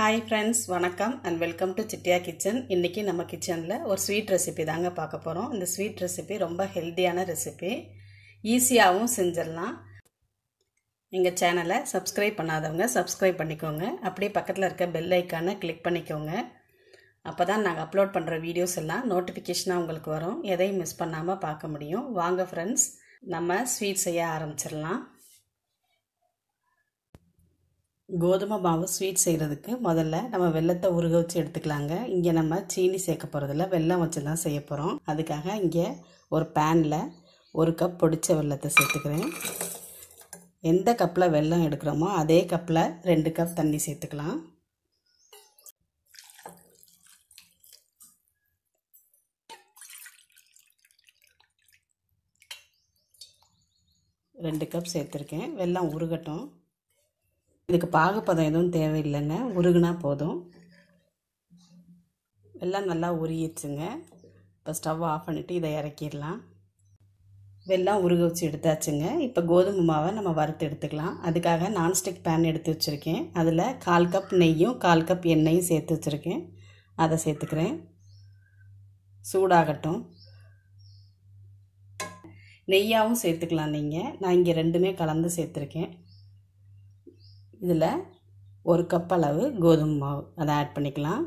hi friends வணக்கம் and welcome to Chittiya kitchen இன்றைக்கி நம்ம கிச்சனில் ஒரு ஸ்வீட் ரெசிபி தாங்க பார்க்க போகிறோம் இந்த ஸ்வீட் ரெசிபி ரொம்ப ஹெல்த்தியான ரெசிபி ஈஸியாகவும் செஞ்சிடலாம் எங்கள் சேனலை சப்ஸ்கிரைப் பண்ணாதவங்க சப்ஸ்கிரைப் பண்ணிக்கோங்க அப்படியே பக்கத்தில் இருக்க பெல் ஐக்கானை கிளிக் பண்ணிக்கோங்க அப்போ தான் நாங்கள் அப்லோட் பண்ணுற வீடியோஸ் எல்லாம் நோட்டிஃபிகேஷனாக உங்களுக்கு வரும் எதையும் மிஸ் பண்ணாமல் பார்க்க முடியும் வாங்க ஃப்ரெண்ட்ஸ் நம்ம ஸ்வீட் செய்ய ஆரம்பிச்சிடலாம் கோதுமை மாவு ஸ்வீட் செய்கிறதுக்கு முதல்ல நம்ம வெள்ளத்தை உருக வச்சு எடுத்துக்கலாங்க இங்கே நம்ம சீனி சேர்க்க போகிறதில்ல வெல்லம் வச்சு தான் செய்ய போகிறோம் அதுக்காக இங்கே ஒரு பேனில் ஒரு கப் பொடிச்ச வெள்ளத்தை சேர்த்துக்கிறேன் எந்த கப்பில் வெல்லம் எடுக்கிறோமோ அதே கப்பில் ரெண்டு கப் தண்ணி சேர்த்துக்கலாம் ரெண்டு கப் சேர்த்துருக்கேன் வெல்லம் உருகட்டும் இதுக்கு பாகுப்பதம் எதுவும் தேவையில்லைங்க உருகுனா போதும் வெல்லம் நல்லா உருகிடுச்சுங்க இப்போ ஸ்டவ் ஆஃப் பண்ணிவிட்டு இதை இறக்கிடலாம் வெல்லம் உருக வச்சு எடுத்தாச்சுங்க இப்போ கோதுமை மாவை நம்ம வறுத்து எடுத்துக்கலாம் அதுக்காக நான்ஸ்டிக் பேன் எடுத்து வச்சுருக்கேன் அதில் கால் கப் நெய்யும் கால் கப் எண்ணெயும் சேர்த்து வச்சுருக்கேன் அதை சேர்த்துக்கிறேன் சூடாகட்டும் நெய்யாகவும் சேர்த்துக்கலாம் நீங்கள் நான் இங்கே ரெண்டுமே கலந்து சேர்த்துருக்கேன் இதில் ஒரு கப் அளவு கோதுமை மாவு அதை ஆட் பண்ணிக்கலாம்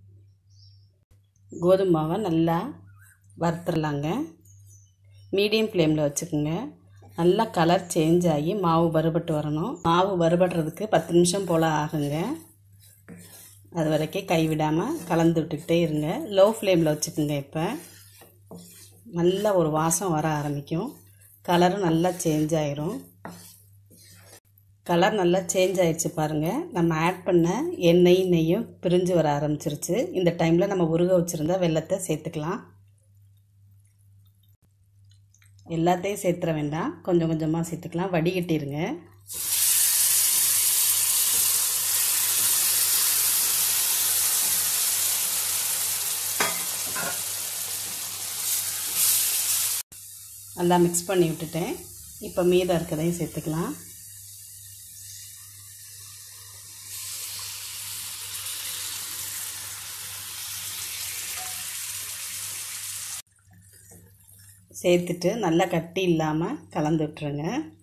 கோதுமை மாவை நல்லா வறுத்துடலாங்க மீடியம் ஃப்ளேமில் வச்சுக்கோங்க நல்லா கலர் சேஞ்ச் ஆகி மாவு வறுபட்டு வரணும் மாவு வறுபடுறதுக்கு பத்து நிமிஷம் போல் ஆகுங்க அது வரைக்கும் கைவிடாமல் கலந்து விட்டுக்கிட்டே இருங்க லோ ஃப்ளேமில் வச்சுக்கோங்க இப்போ நல்ல ஒரு வாசம் வர ஆரம்பிக்கும் கலரும் நல்லா சேஞ்ச் ஆயிரும் கலர் நல்லா சேஞ்ச் ஆயிடுச்சு பாருங்கள் நம்ம ஆட் பண்ண எண்ணெய் நெய்யும் பிரிஞ்சு வர ஆரம்பிச்சிருச்சு இந்த டைமில் நம்ம உருக வச்சுருந்த வெள்ளத்தை சேர்த்துக்கலாம் எல்லாத்தையும் சேர்த்துற வேண்டாம் கொஞ்சம் கொஞ்சமாக சேர்த்துக்கலாம் வடிகட்டிடுங்க நல்லா மிக்ஸ் பண்ணி விட்டுட்டேன் இப்போ மீதம் இருக்கிறதையும் சேர்த்துக்கலாம் சேர்த்துட்டு நல்லா கட்டி இல்லாமல் கலந்து விட்டுருங்க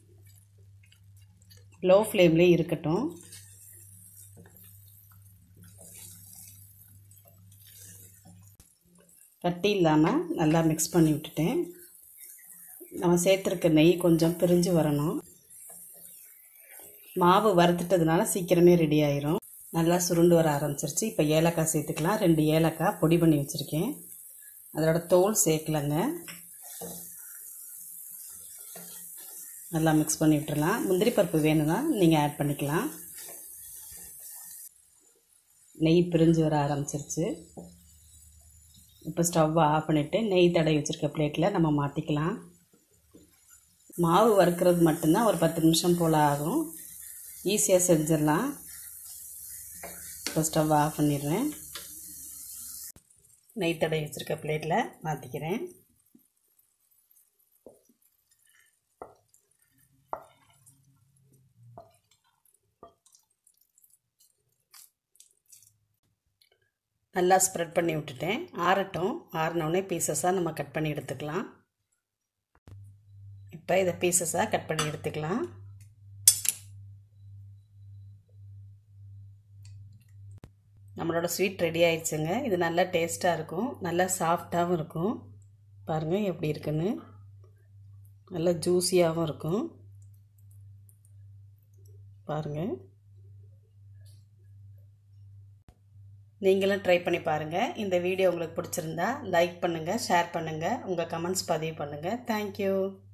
லோ ஃப்ளேம்லேயே இருக்கட்டும் கட்டி இல்லாமல் நல்லா மிக்ஸ் பண்ணி விட்டுட்டேன் நம்ம சேர்த்துருக்க நெய் கொஞ்சம் பிரிஞ்சு வரணும் மாவு வறுத்துட்டதுனால சீக்கிரமே ரெடி ஆயிரும் நல்லா சுருண்டு வர ஆரம்பிச்சிருச்சு இப்போ ஏலக்காய் சேர்த்துக்கலாம் ரெண்டு ஏலக்காய் பொடி பண்ணி வச்சுருக்கேன் அதோட தோல் சேர்க்கலங்க நல்லா மிக்ஸ் பண்ணி விட்டுறலாம் முந்திரி பருப்பு வேணும்னா நீங்கள் ஆட் பண்ணிக்கலாம் நெய் பிரிஞ்சு வர ஆரம்பிச்சிருச்சு இப்போ ஸ்டவ்வை ஆஃப் பண்ணிவிட்டு நெய் தடவி வச்சுருக்க பிளேட்டில் நம்ம மாற்றிக்கலாம் மாவு வறுக்கிறது மட்டும்தான் ஒரு பத்து நிமிஷம் போல் ஆகும் ஈஸியாக செஞ்சிடலாம் இப்போ ஸ்டவ் ஆஃப் பண்ணிடுறேன் நெய் தடவி வச்சுருக்க பிளேட்டில் மாற்றிக்கிறேன் நல்லா ஸ்ப்ரெட் பண்ணி விட்டுட்டேன் ஆறட்டும் ஆறினோடனே பீசஸாக நம்ம கட் பண்ணி எடுத்துக்கலாம் இப்போ இதை பீசஸாக கட் பண்ணி எடுத்துக்கலாம் நம்மளோட ஸ்வீட் ரெடி ஆயிடுச்சுங்க இது நல்லா டேஸ்ட்டாக இருக்கும் நல்லா சாஃப்டாகவும் இருக்கும் பாருங்கள் எப்படி இருக்குன்னு நல்லா ஜூஸியாகவும் இருக்கும் பாருங்கள் நீங்களும் ட்ரை பண்ணி பாருங்கள் இந்த வீடியோ உங்களுக்கு பிடிச்சிருந்தா லைக் பண்ணுங்கள் ஷேர் பண்ணுங்கள் உங்கள் கமெண்ட்ஸ் பதிவு பண்ணுங்கள் தேங்க்யூ